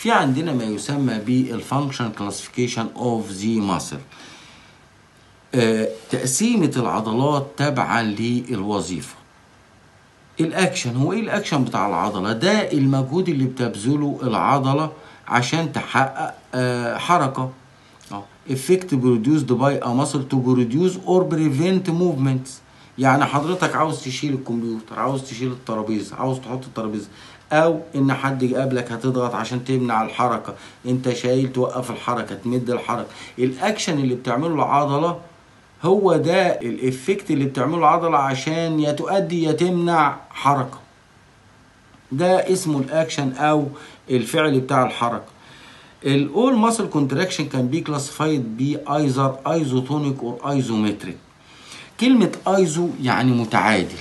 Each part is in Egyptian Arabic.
في عندنا ما يسمى بالفانكشن كلاسيفيكيشن اوف ذا ماسل تقسيمة العضلات تبعا للوظيفة الاكشن هو ايه الاكشن بتاع العضلة ده المجهود اللي بتبذله العضلة عشان تحقق آه حركة اه effect produced by a muscle to produce or prevent movements يعني حضرتك عاوز تشيل الكمبيوتر عاوز تشيل الترابيزة عاوز تحط الترابيزة او ان حد يقابلك هتضغط عشان تمنع الحركة انت شايل توقف الحركة تمد الحركة الاكشن اللي بتعمله العضلة هو ده الافكت اللي بتعمله العضلة عشان يا تؤدي يا تمنع حركة ده اسمه الاكشن او الفعل بتاع الحركة الاول ماسل كونتراكشن كان بي كلاسيفايد بي ايزر ايزوتونيك اور ايزومتريك كلمة ايزو يعني متعادل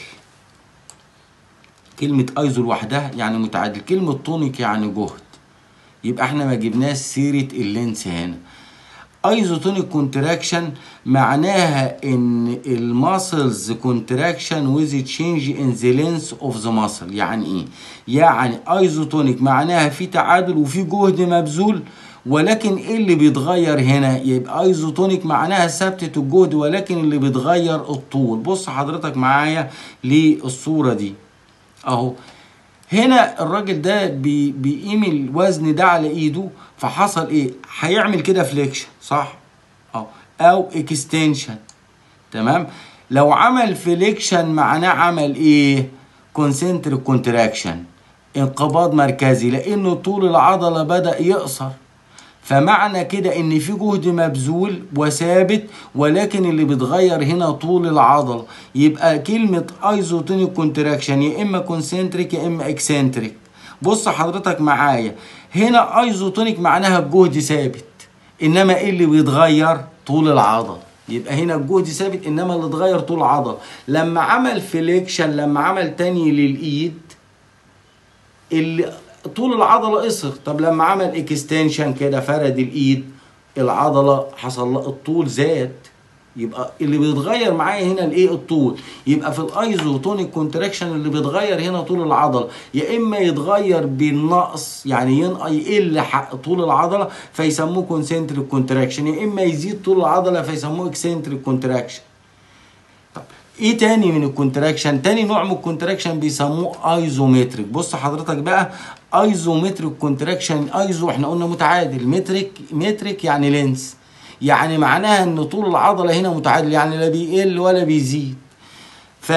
كلمة ايزو لوحدها يعني متعادل كلمة تونيك يعني جهد يبقى احنا ما جبناش سيرة اللينس هنا ايزوتونيك كونتراكشن معناها ان الماسلز كونتراكشن ويز تشينج ان ذا لينس اوف ذا ماسل يعني ايه يعني ايزوتونيك معناها في تعادل وفي جهد مبذول ولكن ايه اللي بيتغير هنا يبقى ايزوتونيك معناها ثابتة الجهد ولكن اللي بيتغير الطول بص حضرتك معايا للصورة دي اهو هنا الراجل ده بي بيقيم الوزن ده على ايده فحصل ايه هيعمل كده فليكشن صح اه او اكستنشن تمام لو عمل فليكشن معناه عمل ايه كونسنتريك كونتراكشن انقباض مركزي لانه طول العضله بدا يقصر فمعنى كده ان في جهد مبذول وثابت ولكن اللي بيتغير هنا طول العضله يبقى كلمه ايزوتونيك كونتراكشن يا اما كونسنتريك يا اما اكسنتريك بص حضرتك معايا هنا ايزوتونيك معناها الجهد ثابت انما ايه اللي بيتغير طول العضله يبقى هنا الجهد ثابت انما اللي اتغير طول العضله لما عمل فليكشن لما عمل تاني للايد اللي طول العضله قصر طب لما عمل اكستنشن كده فرد الايد العضله حصل لها الطول زاد يبقى اللي بيتغير معايا هنا الايه الطول يبقى في الايزوتونيك كونتراكشن اللي بيتغير هنا طول العضله يا اما يتغير بالنقص يعني يقل طول العضله فيسموه كونسنتريك كونتراكشن يا اما يزيد طول العضله فيسموه اكسنتريك كونتراكشن طب ايه تاني من الكونتراكشن تاني نوع من الكونتراكشن بيسموه ايزومتريك بص حضرتك بقى ايزومتريك كونتراكشن ايزو احنا قلنا متعادل متريك متريك يعني لينس يعني معناها ان طول العضله هنا متعادل يعني لا بيقل ولا بيزيد ف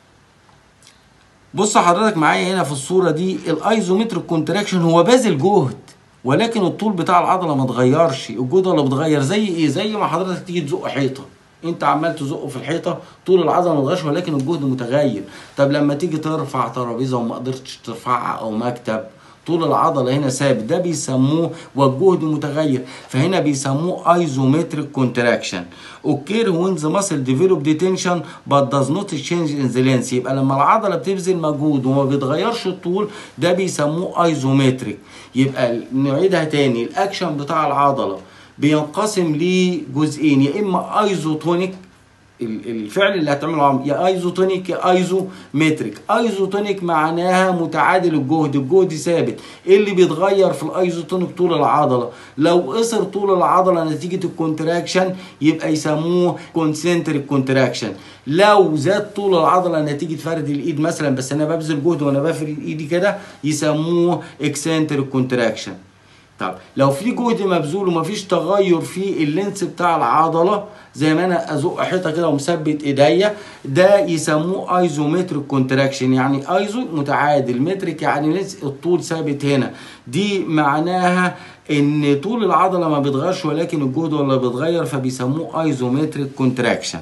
بص حضرتك معايا هنا في الصوره دي الايزومتريك كونتراكشن هو باذل جهد ولكن الطول بتاع العضله ما اتغيرش الجهد اللي بيتغير زي ايه زي ما حضرتك تيجي تزق حيطه انت عمال تزقه في الحيطه طول العضله ما اتغيرش ولكن الجهد متغير طب لما تيجي ترفع ترابيزه وما قدرتش ترفعها او مكتب طول العضله هنا ثابت ده بيسموه والجهد متغير فهنا بيسموه ايزومتريك كونتراكشن اوكير وين ذا ماسل ديفلوب ديتنشن بات داز نوت تشينج ان ذا لينس يبقى لما العضله بتبذل مجهود وما بيتغيرش الطول ده بيسموه ايزومتريك يبقى نعيدها تاني الاكشن بتاع العضله بينقسم لجزئين يا اما ايزوتونيك الفعل اللي هتعمله يا ايزوتونيك يا ايزومتريك ايزوتونيك معناها متعادل الجهد الجهد ثابت ايه اللي بيتغير في الايزوتونيك طول العضله لو قصر طول العضله نتيجه الكونتراكشن يبقى يسموه كونسنتريك كونتراكشن لو زاد طول العضله نتيجه فرد الايد مثلا بس انا ببذل جهد وانا بفرد ايدي كده يسموه اكسنتريك كونتراكشن طب لو في جهد مبذول ومفيش تغير في اللينس بتاع العضله زي ما انا ازق حيطه كده ومثبت ايديا ده يسموه ايزومتريك كونتراكشن يعني ايزو متعادل متريك يعني لينس الطول ثابت هنا دي معناها ان طول العضله ما بيتغيرش ولكن الجهد ولا بيتغير فبيسموه ايزومتريك كونتراكشن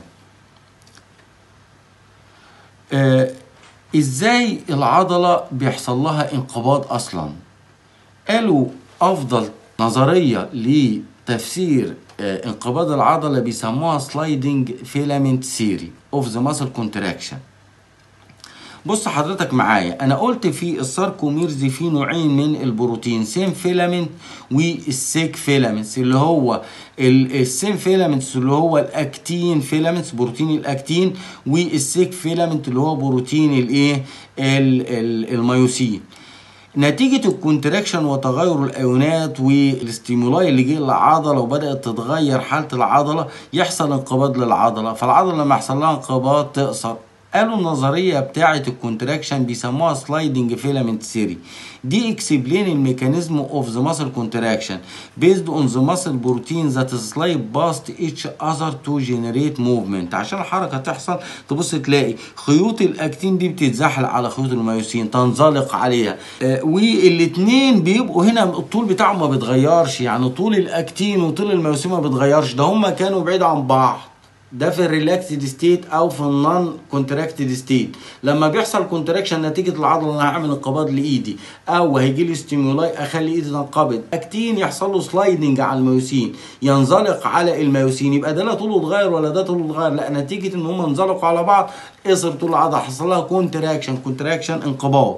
آه ازاي العضله بيحصل لها انقباض اصلا قالوا افضل نظريه لتفسير انقباض العضله بيسموها سلايدنج فيلامنت ثيري اوف ذا ماسل كونتراكشن بص حضرتك معايا انا قلت في الساركوميرز في نوعين من البروتين سين فيلامنت والسيك فيلامنتس اللي هو السين فيلامنتس اللي هو الاكتين فيلامنتس بروتين الاكتين والسيك فيلامنت اللي هو بروتين الايه الميوسين نتيجة الكونتراكشن وتغير الأيونات والاستيمولاي اللي جه للعضلة وبدأت تتغير حالة العضلة يحصل انقباض للعضلة فالعضلة لما يحصل لها انقباض تقصر قالوا النظريه بتاعه الكونتراكشن بيسموها سلايدنج فيلامنت ثيري دي اكسبلين الميكانيزم اوف ذا ماسل كونتراكشن بيزد اون ذا ماسل بروتين ذات سلايد باست ايتش اذر تو جنريت موفمنت عشان الحركه تحصل تبص تلاقي خيوط الاكتين دي بتتزحلق على خيوط الميوسين تنزلق عليها آه والاثنين بيبقوا هنا الطول بتاعهم ما بيتغيرش يعني طول الاكتين وطول الميوسين ما بيتغيرش ده هم كانوا بعيد عن بعض ده في الريلاكسد ستيت او في النون كونتراكتد ستيت لما بيحصل كونتراكشن نتيجه العضله انا هعمل انقباض لايدي او هيجي لي ستيمولاي اخلي ايدي تنقبض اكتين يحصل له سلايدنج على الميوسين ينزلق على الميوسين يبقى ده لا طوله اتغير ولا ده طوله اتغير لا نتيجه ان هم انزلقوا على بعض قصر طول العضله حصل لها كونتراكشن كونتراكشن انقباض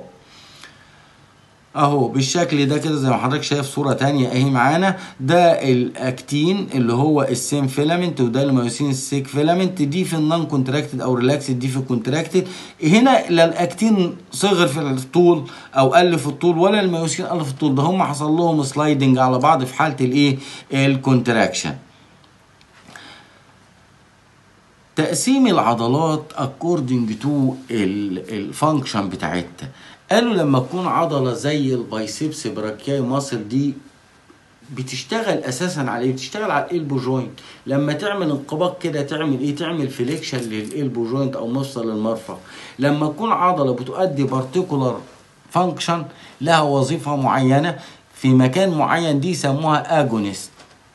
اهو بالشكل ده كده زي ما حضرتك شايف صوره تانية اهي معانا ده الاكتين اللي هو السيم فيلامنت وده الميوسين السيك فيلامنت دي في النون كونتراكتد او ريلاكسد دي في الكونتراكتد هنا لا الاكتين صغر في الطول او قل في الطول ولا الميوسين قل في الطول ده هم حصل لهم سلايدنج على بعض في حاله الايه الكونتراكشن تقسيم العضلات according to الفانكشن بتاعتها قالوا لما تكون عضله زي البايسبس براكياي ماسل دي بتشتغل اساسا على ايه بتشتغل على الالبو جوينت لما تعمل انقباض كده تعمل ايه تعمل فليكشن للالبو جوينت او مفصل المرفق لما تكون عضله بتؤدي بارتيكولار فانكشن لها وظيفه معينه في مكان معين دي يسموها اجونست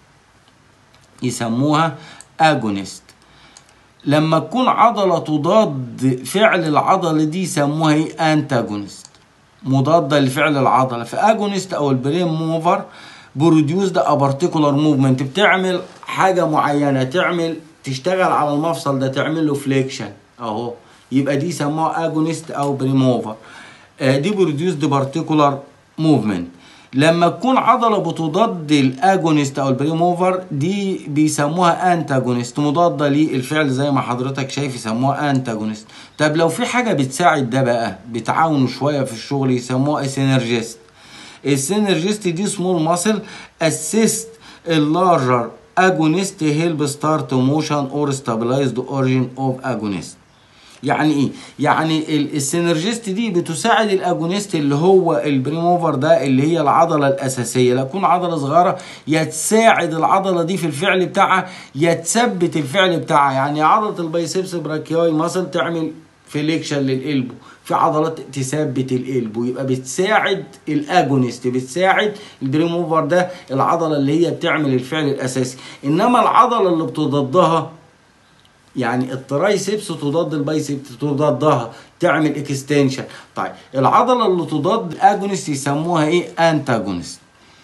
يسموها اجونست لما تكون عضلة تضاد فعل العضلة دي يسموها ايه انتاجونست مضادة لفعل العضلة فاجونست او البرين موفر بروديوس ده بارتيكولار موفمنت بتعمل حاجة معينة تعمل تشتغل على المفصل ده تعمل له فليكشن اهو يبقى دي يسموها اجونست او برين موفر آه دي بروديوس دي بارتيكولار موفمنت لما تكون عضله بتضاد الاجونست او البريموفر دي بيسموها انتاجونست مضاده للفعل زي ما حضرتك شايف يسموها انتاجونست طب لو في حاجه بتساعد ده بقى بتعاونوا شويه في الشغل يسموها سينرجيست السينرجيست دي سمول ماسل اسيست اللارجر اجونست هيلب ستارت موشن اور ستابلايزد اوريجين اوف اجونست يعني ايه يعني السينرجيست دي بتساعد الاجونيست اللي هو البريموفر ده اللي هي العضله الاساسيه لا تكون عضله صغيره يا تساعد العضله دي في الفعل بتاعها يا تثبت الفعل بتاعها يعني عضله البايسبس براكياي ماسل تعمل فليكشن للقلبو في عضلات تثبت القلبو يبقى بتساعد الاجونست بتساعد البريموفر ده العضله اللي هي بتعمل الفعل الاساسي انما العضله اللي بتضادها يعني الترايسبس تضاد البايسبس تضادها تعمل اكستنشن طيب العضله اللي تضاد الاجونست يسموها ايه انتاجونست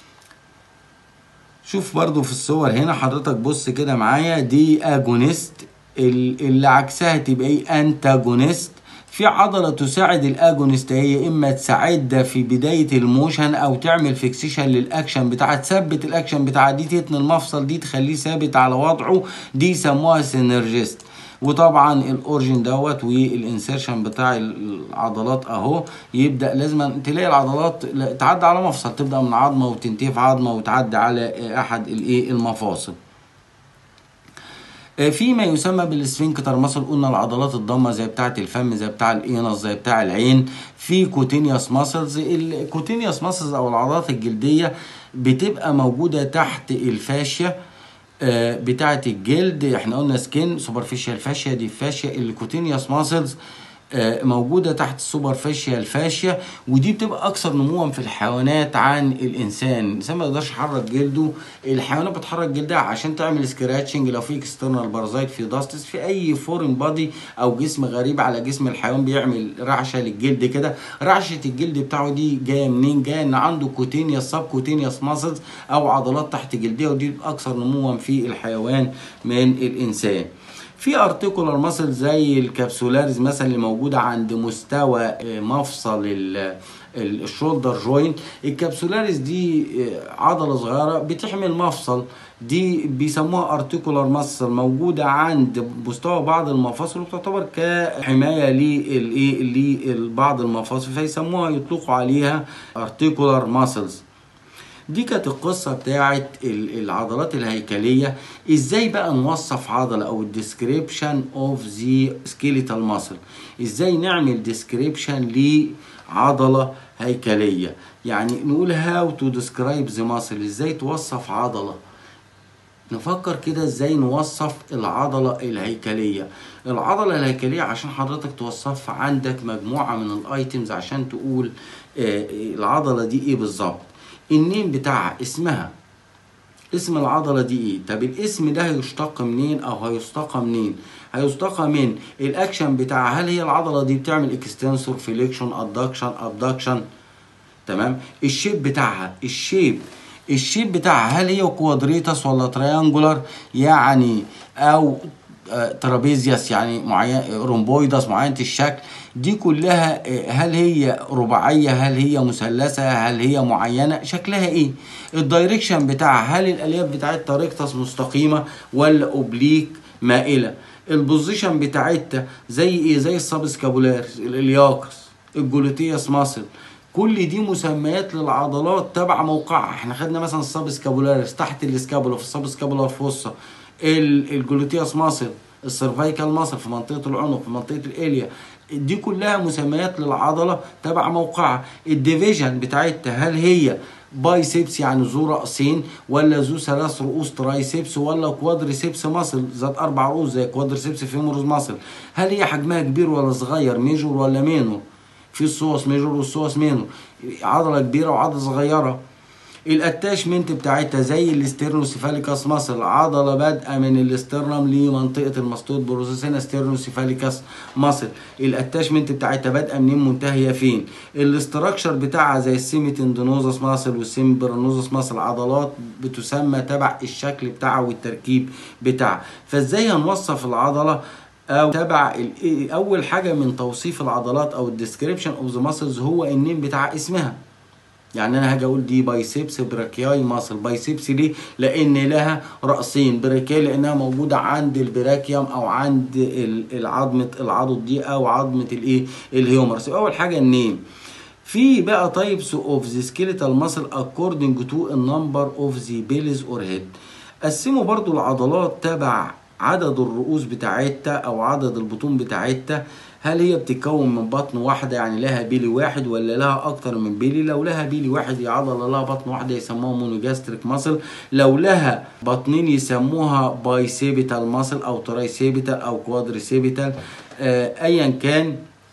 شوف برضو في الصور هنا حضرتك بص كده معايا دي اجونست اللي عكسها تبقى ايه انتاجونست في عضلة تساعد الاجونست هي اما تساعدها في بداية الموشن او تعمل فيكسيشن للاكشن بتاعها تثبت الاكشن بتاعها دي تتن المفصل دي تخليه ثابت على وضعه دي يسموها سينرجيست وطبعا الاورجن دوت والانسيرشن بتاع العضلات اهو يبدا لازم تلاقي العضلات تعدي على مفصل تبدا من عظمه وتنتهي في عظمه وتعدي على احد الايه المفاصل فيما يسمى بالسفنكتر ماسل قلنا العضلات الضمه زي بتاعه الفم زي بتاع الانس زي بتاع العين في كوتينيوس ماسلز الكوتينيوس ماسلز او العضلات الجلديه بتبقى موجوده تحت الفاشيه بتاعه الجلد احنا قلنا سكين سوبرفيشال فاشيا دي فاشيا الكوتينيوس ماسلز موجودة تحت السوبر فاشيا الفاشيا ودي بتبقى أكثر نموا في الحيوانات عن الإنسان، الإنسان ما يقدرش يحرك جلده، الحيوانات بتحرك جلدها عشان تعمل سكراتشنج لو في اكسترنال بارازايت في داستس في أي فورين بادي أو جسم غريب على جسم الحيوان بيعمل رعشة للجلد كده، رعشة الجلد بتاعه دي جاية منين؟ جاية إن عنده كوتينيوس سب كوتينيوس ماسلز أو عضلات تحت جلدية ودي أكثر نموا في الحيوان من الإنسان. في ارتيكولار ماسل زي الكابسولاريز مثلا اللي موجوده عند مستوى آه، مفصل ال- ال- الشولدر جوينت الكابسولاريز دي آه، عضله صغيره بتحمل مفصل دي بيسموها ارتيكولار ماسل موجوده عند مستوى بعض المفاصل وتعتبر كحمايه للايه لبعض المفاصل فيسموها يطلقوا عليها ارتيكولار ماسلز دي كانت القصة بتاعت ال- العضلات الهيكلية ازاي بقى نوصف عضلة او الديسكريبشن اوف ذا سكيليتال ماسل ازاي نعمل ديسكريبشن لعضلة هيكلية يعني نقول هاو تو ديسكرايب ذا ماسل ازاي توصف عضلة نفكر كده ازاي نوصف العضلة الهيكلية العضلة الهيكلية عشان حضرتك توصفها عندك مجموعة من الايتمز عشان تقول آه، العضلة دي ايه بالظبط النيم بتاعها اسمها اسم العضلة دي ايه طب الاسم ده هيشتق منين او هيستقى منين هيستقى من الاكشن بتاعها هل هي العضلة دي بتعمل اكستنسور فيليكشن ادكشن ابدكشن تمام الشيب بتاعها الشيب الشيب بتاعها هل هي كوادريتاس ولا تريانجولار يعني او آه، ترابيزياس يعني معين رومبويداس معينة الشكل دي كلها آه، هل هي رباعية هل هي مثلثة هل هي معينة شكلها ايه الدايركشن بتاعها هل الالياف بتاعتها ريكتاس مستقيمة ولا اوبليك مائلة البوزيشن بتاعتها زي ايه زي السابسكابولار الالياكس الجلوتيوس ماسل كل دي مسميات للعضلات تبع موقعها احنا خدنا مثلا السابسكابولاريس تحت الاسكابولا في السابسكابولار فوسا ال- الجلوتيوس ماسل السيرفايكال ماسل في منطقه العنق في منطقه الاليا دي كلها مسميات للعضله تبع موقعها الديفيجن بتاعتها هل هي بايسبس يعني ذو رأسين ولا ذو ثلاث رؤوس ترايسبس ولا كوادريسبس ماسل ذات اربع رؤوس زي كوادريسبس فيمورس ماسل هل هي حجمها كبير ولا صغير ميجور ولا مينور في الصوص ميجور والصوص مينور عضله كبيره وعضله صغيره الاتاشمنت بتاعتها زي الاسترنوسيفاليكاس ماسل عضله بادئه من الاسترنم لمنطقه الماستويد بروسيس هنا استرنوسيفاليكاس ماسل الاتاشمنت بتاعتها بادئه منين منتهيه فين الاستراكشر بتاعها زي السيميتندينوزس ماسل والسيمبرانوزس ماسل عضلات بتسمى تبع الشكل بتاعها والتركيب بتاعها فازاي هنوصف العضله او تبع ال- اول حاجه من توصيف العضلات او الديسكريبشن اوف ذا ماسلز هو النيم بتاع اسمها يعني انا هاجي اقول دي بايسبس براكياي ماسل بايسبس ليه لان لها راسين براكياي لانها موجوده عند البراكيوم او عند ال- العظمه العضد دي او عظمه الايه الهيومرس اول حاجه النيم في بقى تايبس اوف ذا سكيليتال ماسل اكوردنج تو النمبر اوف ذا بيلز اور هيد قسموا برضو العضلات تبع عدد الرؤوس بتاعتها او عدد البطون بتاعتها هل هي بتتكون من بطن واحدة يعني لها بيلي واحد ولا لها أكتر من بيلي لو لها بيلي واحد هي عضلة لها بطن واحدة يسموها مونوجاستريك ماسل لو لها بطنين يسموها بايسيبيتال ماسل أو ترايسيبيتال أو كوادريسيبيتال آه أيا كان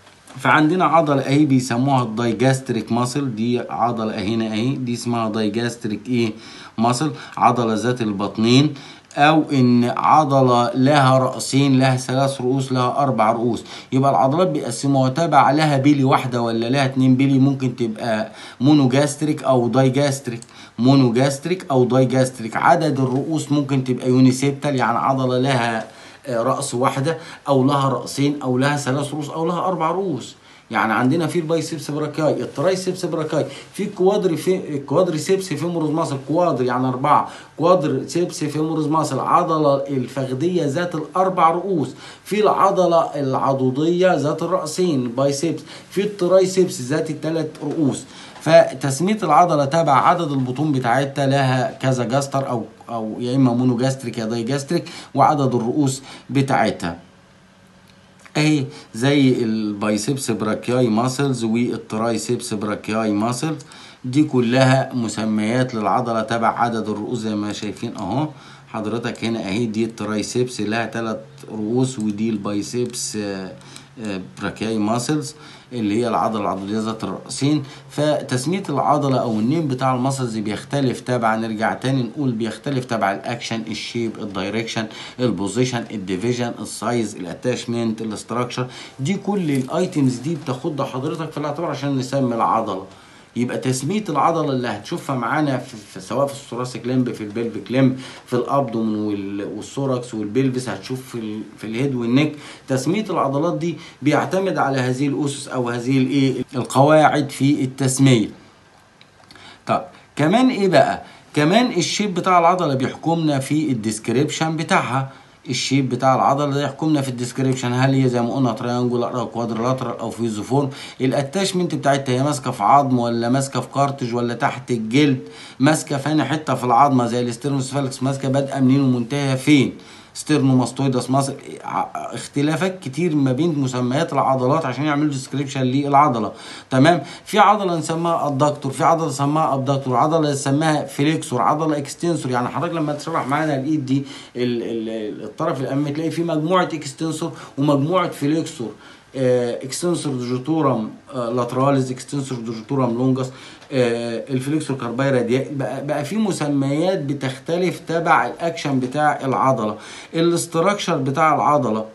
فعندنا عضلة اهي بيسموها الدايجاستريك ماسل دي عضلة هنا اهي دي اسمها دايجاستريك ايه ماسل عضلة ذات البطنين او ان عضلة لها رأسين لها ثلاث رؤوس لها اربع رؤوس يبقى العضلات بيقسموها تبع لها بيلي واحدة ولا لها اتنين بيلي ممكن تبقى مونوجاستريك او دايجاستريك مونوجاستريك او دايجاستريك عدد الرؤوس ممكن تبقى يونيسيبتال يعني عضلة لها رأس واحدة أو لها رأسين أو لها ثلاث رؤوس أو لها أربع رؤوس يعني عندنا في البايسبس براكاي الترايسبس براكاي في كوادري في كوادريسبس فيمورس ماسل كوادر يعني أربعة كوادريسبس فيمورس ماسل عضلة الفخذية ذات الأربع رؤوس في العضلة العضدية ذات الرأسين بايسبس في الترايسبس ذات الثلاث رؤوس فتسميه العضله تبع عدد البطون بتاعتها لها كذا جاستر او او يا اما مونوجاستريك يا دايجاستريك وعدد الرؤوس بتاعتها اهي زي البايسبس براكياي ماسلز والترايسبس براكياي ماسلز دي كلها مسميات للعضله تبع عدد الرؤوس زي ما شايفين اهو حضرتك هنا اهي دي الترايسبس لها ثلاث رؤوس ودي البايسبس آه، آه، براكياي ماسلز اللي هي العضله العضليه ذات الرأسين فتسميه العضله او النيم بتاع الماسلز بيختلف تبع نرجع تاني نقول بيختلف تبع الاكشن الشيب الدايركشن البوزيشن الديفيجن السايز الاتاشمنت الاستراكشر دي كل الايتمز دي بتاخدها حضرتك في الاعتبار عشان نسمي العضله يبقى تسميه العضله اللي هتشوفها معانا في في سواء في الثوراسيك لمب في البلفيك لمب في الابدومن وال- والثوركس والبلفس هتشوف في ال- في الهيد والنك تسميه العضلات دي بيعتمد على هذه الاسس او هذه الايه القواعد في التسميه طب كمان ايه بقى كمان الشيب بتاع العضله بيحكمنا في الديسكريبشن بتاعها الشيب بتاع العضله ده يحكمنا في الديسكريبشن هل هي زي ما قلنا تريانجولار او كوادرلاترال او فيزوفورم الاتاشمنت بتاعتها هي ماسكه في عظم ولا ماسكه في كارتج ولا تحت الجلد ماسكه في أنهي حته في العظمه زي الاسترنوسفالكس ماسكه بادئه منين ومنتهيه فين ستيرنوماستويدس ماسل اختلافات كتير ما بين مسميات العضلات عشان يعملوا ديسكريبشن للعضله تمام في عضله نسميها ادكتور في عضله نسميها ابدكتور عضله نسميها فليكسور عضله اكستنسور يعني حضرتك لما تشرح معانا الايد دي ال- ال- الطرف الامامي تلاقي في مجموعه اكستنسور ومجموعه فليكسور اكستنسور ديجيتورم لاتراليز اكستنسور ديجيتورم لونجس الفليكسور كاربايرا دي بقى, بقى في مسميات بتختلف تبع الاكشن بتاع العضله الاستراكشر بتاع العضله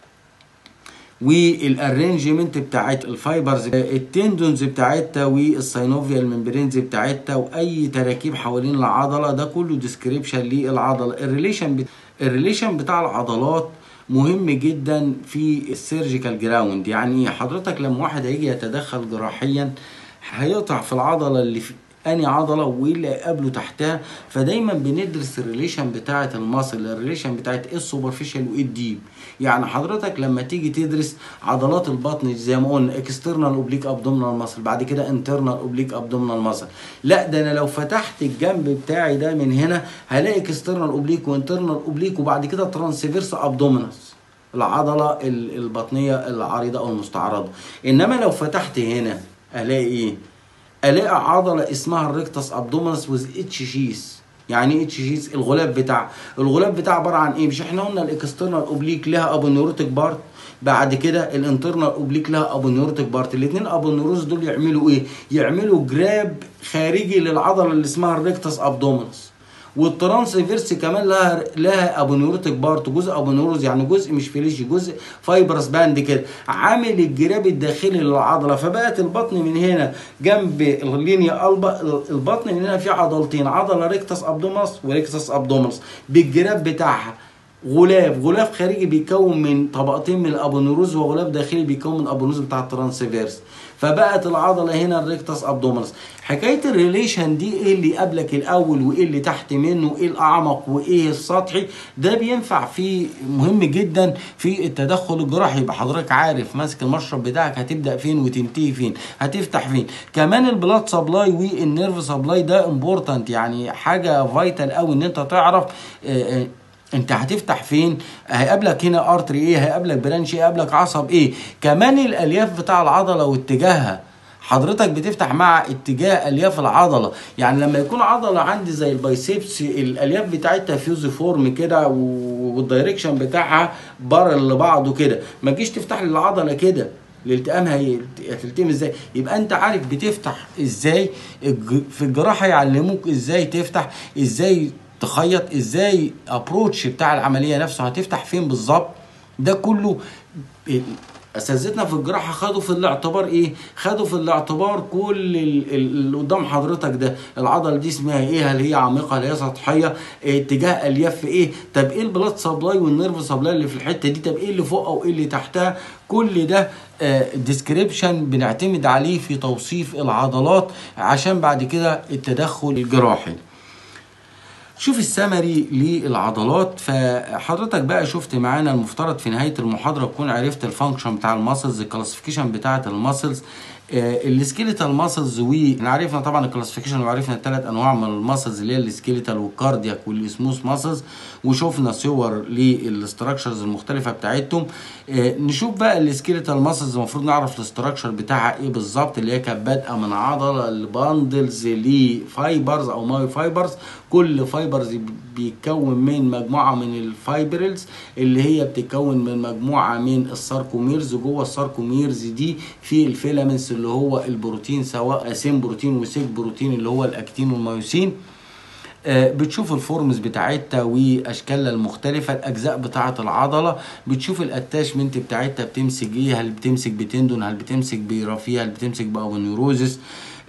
والارينجمنت بتاعت الفايبرز التندونز بتاعتها والساينوفيال ممبرينز بتاعتها واي تراكيب حوالين العضله ده كله ديسكريبشن للعضله الريليشن بت... الريليشن بتاع العضلات مهم جدا في السيرجيكال جراوند يعني حضرتك لما واحد هيجي يتدخل جراحيا هيقطع في العضله اللي في اني عضله وايه اللي هيقابله تحتها فدايما بندرس الريليشن بتاعه الماسل الريليشن بتاعه ايه السوبرفيشال وايه الديب يعني حضرتك لما تيجي تدرس عضلات البطن زي ما قلنا اكسترنال اوبليك ابدومينال ماسل بعد كده انترنال اوبليك ابدومينال ماسل لا ده انا لو فتحت الجنب بتاعي ده من هنا هلاقي اكسترنال اوبليك وانترنال اوبليك وبعد كده ترانسفيرس ابدومينس العضله ال- البطنيه العريضه او المستعرضه انما لو فتحت هنا الاقي ايه الاقي عضله اسمها الريكتس ابدومينس وز اتش شيس يعني ايه اتش شيس الغلاف بتاع الغلاف بتاع عباره عن ايه مش احنا قلنا الاكسترنال اوبليك لها ابونيوروتيك بارت بعد كده الانترنال اوبليك لها ابونيوروتيك بارت الاثنين ابونيوروز دول يعملوا ايه يعملوا جراب خارجي للعضله اللي اسمها الريكتس ابدومينس والترانسفيرس كمان لها لها ابونيوروتيك بارت جزء ابونيوروز يعني جزء مش فيليشي جزء فايبرس باند كده عامل الجراب الداخلي للعضله فبقت البطن من هنا جنب اللينيا البا البطن من هنا فيه عضلتين عضله ريكتس ابدوماس وريكتس ابدوماس بالجراب بتاعها غلاف غلاف خارجي بيكون من طبقتين من الابونيروز وغلاف داخلي بيكون من الابونيروز بتاع الترانسفيرس فبقت العضله هنا الريكتس ابدومينس حكايه الريليشن دي ايه اللي قبلك الاول وايه اللي تحت منه وايه الاعمق وايه السطحي ده بينفع في مهم جدا في التدخل الجراحي يبقى حضرتك عارف ماسك المشرب بتاعك هتبدا فين وتنتهي فين هتفتح فين كمان البلاد سبلاي والنيرف سبلاي ده امبورتنت يعني حاجه فايتال قوي ان انت تعرف آه، آه، انت هتفتح فين هيقابلك هنا ارتري ايه هيقابلك برانش ايه هيقابلك عصب ايه كمان الالياف بتاع العضله واتجاهها حضرتك بتفتح مع اتجاه الياف العضله يعني لما يكون عضله عندي زي البايسبس الالياف بتاعتها فيوز فورم كده و- والدايركشن بتاعها بارل لبعضه كده ما تجيش تفتح لي العضله كده الالتئام هي- هتلتئم ازاي يبقى انت عارف بتفتح ازاي الج- في الجراحه يعلموك ازاي تفتح ازاي تخيط ازاي ابروتش بتاع العمليه نفسه هتفتح فين بالظبط ده كله اساتذتنا في الجراحه خدوا في الاعتبار ايه خدوا في الاعتبار كل ال- ال- اللي قدام حضرتك ده العضله دي اسمها ايه هل هي عميقه هل هي سطحيه إيه اتجاه الياف ايه طب ايه البلاد سبلاي والنيرف سبلاي اللي في الحته دي طب ايه اللي فوقها وايه اللي تحتها كل ده ديسكريبشن بنعتمد عليه في توصيف العضلات عشان بعد كده التدخل الجراحي شوف السمري للعضلات فحضرتك بقى شفت معانا المفترض في نهايه المحاضره تكون عرفت الفانكشن بتاع الماسلز الكلاسيفيكيشن بتاعه الماسلز السكيليتال ماسلز واحنا عرفنا طبعا الكلاسيفيكيشن وعرفنا الثلاث انواع من الماسلز اللي هي السكيليتال والكاردياك والسموث ماسلز وشفنا صور للاستراكشرز المختلفه بتاعتهم آه، نشوف بقى السكيليتال ماسلز المفروض نعرف الاستراكشر بتاعها ايه بالظبط اللي هي كانت بادئه من عضله لباندلز لفايبرز او ماي فايبرز كل فايبرز بيتكون من مجموعه من الفايبرلز اللي هي بتتكون من مجموعه من الساركوميرز جوه الساركوميرز دي في الفيلامنتس اللي هو البروتين سواء اسين بروتين وسيك بروتين اللي هو الاكتين والميوسين آه، بتشوف الفورمز بتاعتها واشكالها المختلفه الاجزاء بتاعه العضله بتشوف الاتاشمنت بتاعتها بتمسك ايه هل بتمسك بتندون هل بتمسك برافيه هل بتمسك بابونيوروزس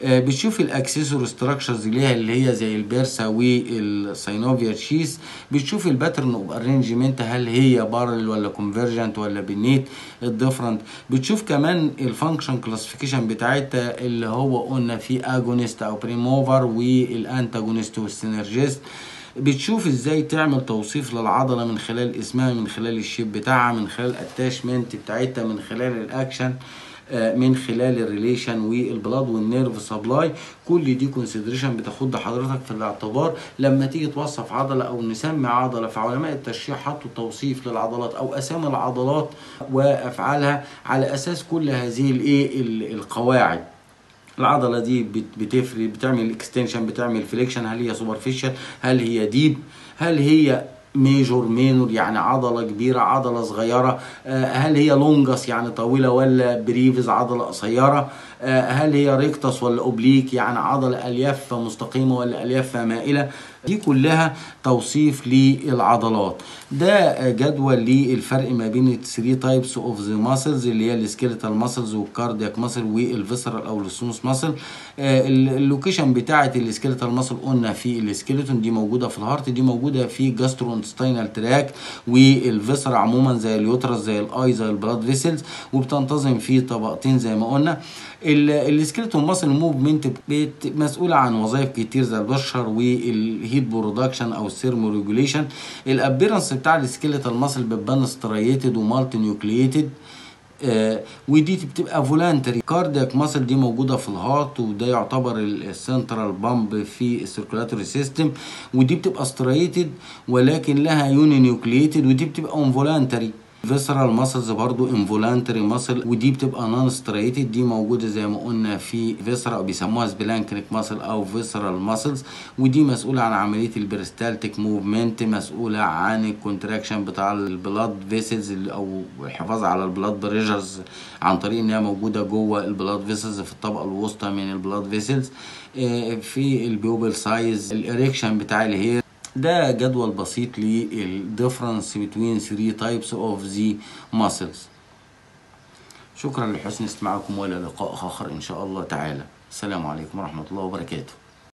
آه، بتشوف الاكسسور ستراكشرز ليها اللي هي زي البيرسا والساينوفيا شيس بتشوف الباترن اوف ارينجمنت هل هي بارل ولا كونفرجنت ولا بنيت الديفرنت بتشوف كمان الفانكشن كلاسيفيكيشن بتاعتها اللي هو قلنا في اجونست او بريموفر والانتاجونست والسينرجيست بتشوف ازاي تعمل توصيف للعضله من خلال اسمها من خلال الشيب بتاعها من خلال الاتاشمنت بتاعتها من خلال الاكشن آه، من خلال الريليشن والبلاد والنيرف سبلاي كل دي كونسيدريشن بتاخد حضرتك في الاعتبار لما تيجي توصف عضله او نسمي عضله فعلماء التشريح حطوا توصيف للعضلات او اسامي العضلات وافعالها على اساس كل هذه الايه ال- القواعد العضله دي بت- بتفرق بتعمل اكستنشن بتعمل فليكشن هل هي سوبرفيشال هل هي ديب هل هي ميجور مينور يعني عضله كبيره عضله صغيره آه، هل هي لونجس يعني طويله ولا بريفز عضله قصيره آه، هل هي ريكتس ولا اوبليك يعني عضله اليافه مستقيمه ولا اليافه مائله دي كلها توصيف للعضلات ده جدول للفرق ما بين الثري تايبس اوف ذا ماسلز اللي هي السكيليتال ماسلز والكاردياك ماسل والفيسرال او السموث ماسل اللوكيشن بتاعه السكيليتال ماسل قلنا في السكيلتون دي موجوده في الهارت دي موجوده في جاسترونستينال تراك والفيسر عموما زي اليوترس زي الاي زي البلاد فيسلز وبتنتظم في طبقتين زي ما قلنا السكيلتون ماسل موفمنت مسؤوله عن وظائف كتير زي البشر والهيت برودكشن او الثيرمو ريجوليشن الابيرنس بتاع السكيلتال ماسل بتبان ستريتد ومالتي نيوكليتد آه ودي بتبقى فولانتري كاردياك ماسل دي موجوده في الهارت وده يعتبر السنترال بامب في السيركولاتوري سيستم ودي بتبقى ستريتد ولكن لها يوني نيوكليتد ودي بتبقى انفولانتري فيسرال ماسلز برضو انفولانتري ماسل ودي بتبقى نون ستريتد دي موجوده زي ما قلنا في فيسرا او بيسموها سبلانكنيك ماسل او فيسرال ماسلز ودي مسؤوله عن عمليه البريستالتيك موفمنت مسؤوله عن الكونتراكشن بتاع البلاد فيسلز او الحفاظ على البلاد بريشرز عن طريق ان هي موجوده جوه البلاد فيسلز في الطبقه الوسطى من البلاد فيسلز في البيوبل سايز الاريكشن بتاع الهير ده جدول بسيط للديفرنس بين 3 تايبس اوف ذا muscles شكرا لحسن استماعكم والى لقاء اخر ان شاء الله تعالى السلام عليكم ورحمه الله وبركاته